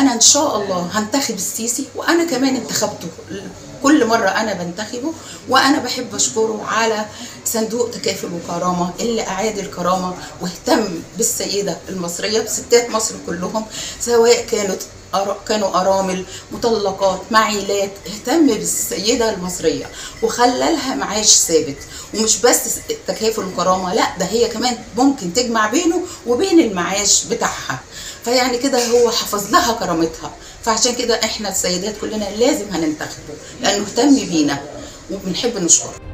وانا ان شاء الله هنتخب السيسي وانا كمان انتخبته كل مرة أنا بنتخبه وأنا بحب أشكره على صندوق تكافل وكرامة اللي أعاد الكرامة واهتم بالسيدة المصرية بستات مصر كلهم سواء كانت أر- كانوا أرامل مطلقات معيلات اهتم بالسيدة المصرية وخلالها معاش ثابت ومش بس تكافل وكرامة لا ده هي كمان ممكن تجمع بينه وبين المعاش بتاعها فيعني كده هو حفظ لها كرامتها فعشان كده احنا السيدات كلنا لازم هننتخبه لانه اهتم بينا وبنحب نشكره